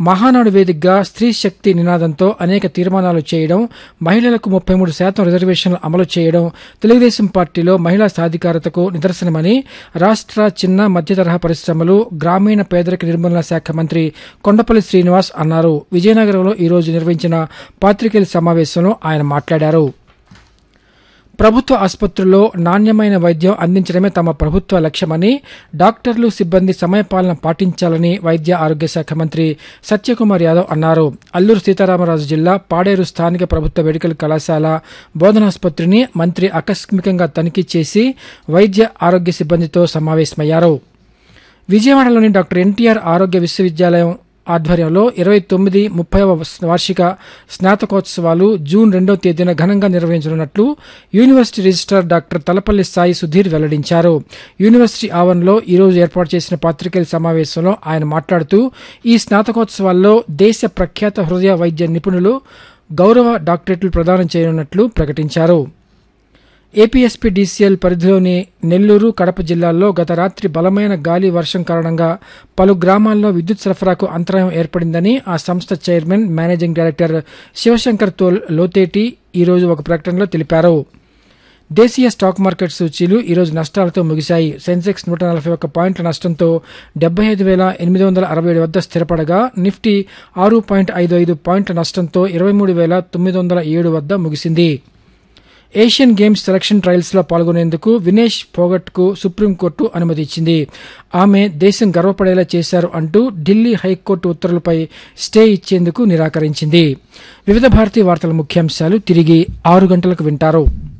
మహానాడు వేదికగా స్త్రీ శక్తి నినాదంతో అనేక తీర్మానాలు చేయడం మహిళలకు ముప్పై మూడు శాతం రిజర్వేషన్లు అమలు చేయడం తెలుగుదేశం పార్టీలో మహిళా సాధికారతకు నిదర్శనమని రాష్ట్ర చిన్న మధ్యతరహా పరిశ్రమలు గ్రామీణ పేదరిక నిర్మూలన శాఖ మంత్రి కొండపల్లి శ్రీనివాస్ అన్నారు విజయనగరంలో ఈ రోజు నిర్వహించిన పాత్రికేయుల సమావేశంలో ఆయన మాట్లాడారు ప్రభుత్వ ఆసుపత్రుల్లో నాణ్యమైన వైద్యం అందించడమే తమ ప్రభుత్వ లక్ష్యమని డాక్టర్లు సిబ్బంది సమయపాలన పాటించాలని వైద్య ఆరోగ్య శాఖ మంత్రి సత్యకుమార్ యాదవ్ అన్నారు అల్లూరు సీతారామరాజు జిల్లా పాడేరు స్థానిక ప్రభుత్వ మెడికల్ కళాశాల బోధనాసుపత్రిని మంత్రి ఆకస్మికంగా తనిఖీ చేసి వైద్య ఆరోగ్య సిబ్బందితో సమావేశమయ్యారు విజయవాడలోని డాక్టర్ ఎన్టీఆర్ ఆరోగ్య విశ్వవిద్యాలయం ఆధ్వర్యంలో ఇరవై తొమ్మిది ముప్పై వార్షిక స్నాతకోత్సవాలు జూన్ రెండవ తేదీన ఘనంగా నిర్వహించనున్నట్లు university registrar doctor Talapalli Sai Sudheer వెల్లడించారు యూనివర్సిటీ ఆవరణలో ఈ రోజు ఏర్పాటు చేసిన పాత్రికేయుల సమావేశంలో ఆయన మాట్లాడుతూ ఈ స్నాతకోత్సవాల్లో దేశ ప్రఖ్యాత హృదయ వైద్య నిపుణులు గౌరవ డాక్టరేట్లు ప్రదానం చేయనున్నట్లు ప్రకటించారు ఏపీఎస్పీ డీసీఎల్ పరిధిలోని నెల్లూరు కడప జిల్లాల్లో గత రాత్రి బలమైన గాలి వర్షం కారణంగా పలు గ్రామాల్లో విద్యుత్ సరఫరాకు అంతరాయం ఏర్పడిందని ఆ సంస్థ చైర్మన్ మేనేజింగ్ డైరెక్టర్ శివశంకర్ తోల్ లోతేటి ఈరోజు ఒక ప్రకటనలో తెలిపారు దేశీయ స్టాక్ మార్కెట్ సూచీలు ఈరోజు నష్టాలతో ముగిశాయి సెన్సెక్స్ నూట నలభై ఒక్క పాయింట్ల నష్టంతో డెబ్బై ఐదు వేల ఎనిమిది వందల అరవై ఏడు వద్ద స్థిరపడగా నిఫ్టీ ఆరు పాయింట్ ఐదు ఐదు పాయింట్ల నష్టంతో ఇరవై మూడు వేల తొమ్మిది వందల ఏడు వద్ద ముగిసింది ఏషియన్ గేమ్స్ సెలక్షన్ ట్రయల్స్ లో పాల్గొనేందుకు వినేష్ ఫోగట్ కు సుప్రీంకోర్టు అనుమతి ఇచ్చింది ఆమె దేశం గర్వపడేలా చేశారు అంటూ ఢిల్లీ హైకోర్టు ఉత్తర్వులపై స్టే ఇచ్చేందుకు నిరాకరించింది వివిధ భారతీయ వార్తల ముఖ్యాంశాలు తిరిగి ఆరు గంటలకు వింటారు